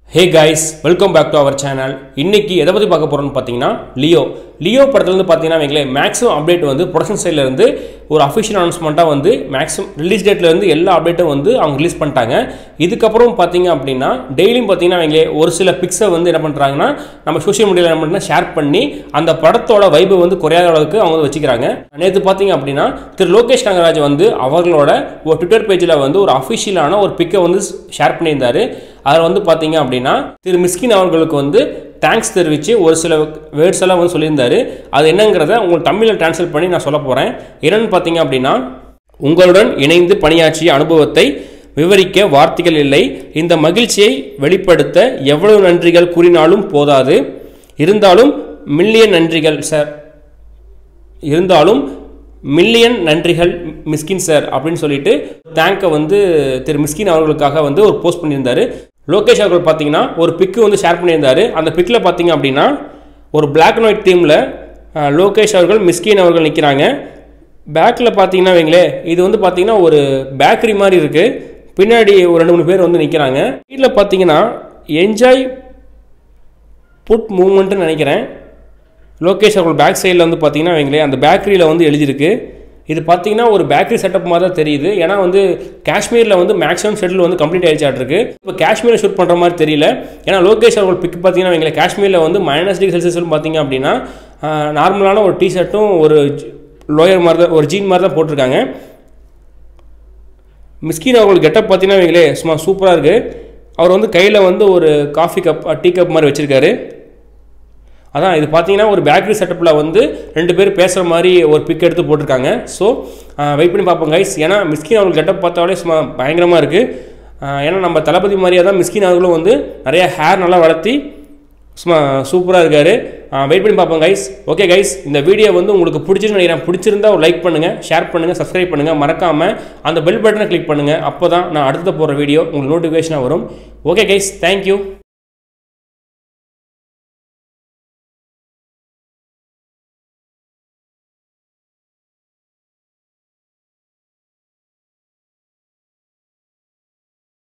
hey guys welcome back to our channel இன்னைக்கு எதை பற்றி பார்க்க போகிறோம்னு பார்த்தீங்கன்னா லியோ லியோ படத்துலேருந்து பார்த்தீங்கன்னா வைங்களேன் மேக்ஸிமம் அப்டேட் வந்து ப்ரொடக்ஷன் சைட்லேருந்து ஒரு அஃபிஷியல் அனௌன்ஸ்மெண்ட்டாக வந்து மேக்ஸிமம் ரிலீஸ் டேட்லேருந்து எல்லா அப்டேட்டும் வந்து அவங்க ரிலீஸ் பண்ணிட்டாங்க இதுக்கப்புறம் பார்த்தீங்க அப்படின்னா டெய்லியும் பார்த்தீங்கன்னா வைங்களேன் ஒரு சில பிக்ஸை வந்து என்ன பண்ணுறாங்கன்னா நம்ம சோஷியல் மீடியாவில் என்ன பண்ணுறா ஷேர் பண்ணி அந்த படத்தோட வைபை வந்து குறையாத அளவுக்கு அவங்க வந்து வச்சுக்கிறாங்க நேற்று பார்த்தீங்க அப்படின்னா திரு லோகேஷ் கங்கராஜ் வந்து அவர்களோட ஒரு ட்விட்டர் பேஜில் வந்து ஒரு அஃபிஷியலான ஒரு பிக்கை வந்து ஷேர் பண்ணியிருந்தாரு அதில் வந்து பார்த்தீங்க அப்படின்னா திரு மிஸ்கின் அவர்களுக்கு வந்து தேங்க்ஸ் தெரிவித்து ஒரு சில வேர்ட்ஸ் எல்லாம் வந்து சொல்லியிருந்தாரு அது என்னங்கிறத உங்களுக்கு தமிழில் டிரான்ஸ்லேட் பண்ணி நான் சொல்ல போகிறேன் என்னன்னு பார்த்தீங்க அப்படின்னா உங்களுடன் இணைந்து பணியாற்றிய அனுபவத்தை விவரிக்க வார்த்தைகள் இல்லை இந்த மகிழ்ச்சியை வெளிப்படுத்த எவ்வளவு நன்றிகள் கூறினாலும் போதாது இருந்தாலும் மில்லியன் நன்றிகள் சார் இருந்தாலும் மில்லியன் நன்றிகள் மிஸ்கின் சார் அப்படின்னு சொல்லிட்டு தேங்கை வந்து திரு மிஸ்கின் அவர்களுக்காக வந்து ஒரு போஸ்ட் பண்ணியிருந்தாரு லோகேஷ் அவர்கள் பார்த்தீங்கன்னா ஒரு பிக்கு வந்து ஷேர் பண்ணியிருந்தாரு அந்த பிக்கில் பார்த்தீங்க அப்படின்னா ஒரு பிளாக் அண்ட் ஒயிட் தீமில் லோகேஷ் அவர்கள் மிஸ்கின் அவர்கள் நிற்கிறாங்க பேக்கில் பார்த்தீங்கன்னா வைங்களேன் இது வந்து பார்த்தீங்கன்னா ஒரு பேக்கரி மாதிரி இருக்குது பின்னாடி ஒரு ரெண்டு மூணு பேர் வந்து நிற்கிறாங்க இதில் பார்த்தீங்கன்னா என்ஜாய் புட் மூமெண்ட்டுன்னு நினைக்கிறேன் லோகேஷ் அவர்கள் பேக் சைடில் வந்து பார்த்தீங்கன்னா வைங்களேன் அந்த பேக்கரியில் வந்து எழுதியிருக்கு இது பார்த்தீங்கன்னா ஒரு பேக்கரி செட்டப் மாதிரி தான் தெரியுது ஏன்னா வந்து காஷ்மீரில் வந்து மேக்ஸிமம் ஷெட்யூல் வந்து கம்ப்ளீட் ஆயிடுச்சாட்டு இருக்கு இப்போ காஷ்மீரில் ஷூட் பண்ணுற மாதிரி தெரியல ஏன்னா லோகேஷ் அவர்கள் பிக் பார்த்தீங்கன்னா வைங்களேன் காஷ்மீரில் வந்து மைனஸ் டிகிரி செல்சியஸ் பார்த்தீங்க அப்படின்னா நார்மலான ஒரு டிஷர்ட்டும் ஒரு லோயர் மாதிரி தான் ஒரு ஜீன் மாதிரி தான் போட்டிருக்காங்க மிஸ்கின் அவர்கள் கெட்டப் பார்த்தீங்கன்னா வைங்களேன் சும்மா சூப்பராக இருக்குது அவர் வந்து கையில் வந்து ஒரு காஃபி கப் டீ கப் மாதிரி வச்சுருக்காரு அதான் இது பார்த்தீங்கன்னா ஒரு பேக்கரி செட்டப்பில் வந்து ரெண்டு பேர் பேசுகிற மாதிரி ஒரு பிக் எடுத்து போட்டிருக்காங்க ஸோ வெயிட் பண்ணி பார்ப்போம் கைஸ் ஏன்னா மிஸ்கின் அவர்கள் கெட்டப் பார்த்தாலே சும்மா பயங்கரமாக இருக்குது ஏன்னா நம்ம தளபதி மாதிரியே தான் மிஸ்கின் அவர்களும் வந்து நிறைய ஹேர் நல்லா வளர்த்தி சும்மா சூப்பராக இருக்கார் வெயிட் பண்ணி பார்ப்போம் கைஸ் ஓகே கைஸ் இந்த வீடியோ வந்து உங்களுக்கு பிடிச்சிருந்து நினைக்கிறேன் பிடிச்சிருந்தா ஒரு லைக் பண்ணுங்கள் ஷேர் பண்ணுங்கள் சப்ஸ்கிரைப் பண்ணுங்கள் மறக்காமல் அந்த பெல் பட்டனை கிளிக் பண்ணுங்கள் அப்போ தான் நான் அடுத்த போகிற வீடியோ உங்களுக்கு நோட்டிஃபிகேஷனாக வரும் ஓகே கைஸ் தேங்க்யூ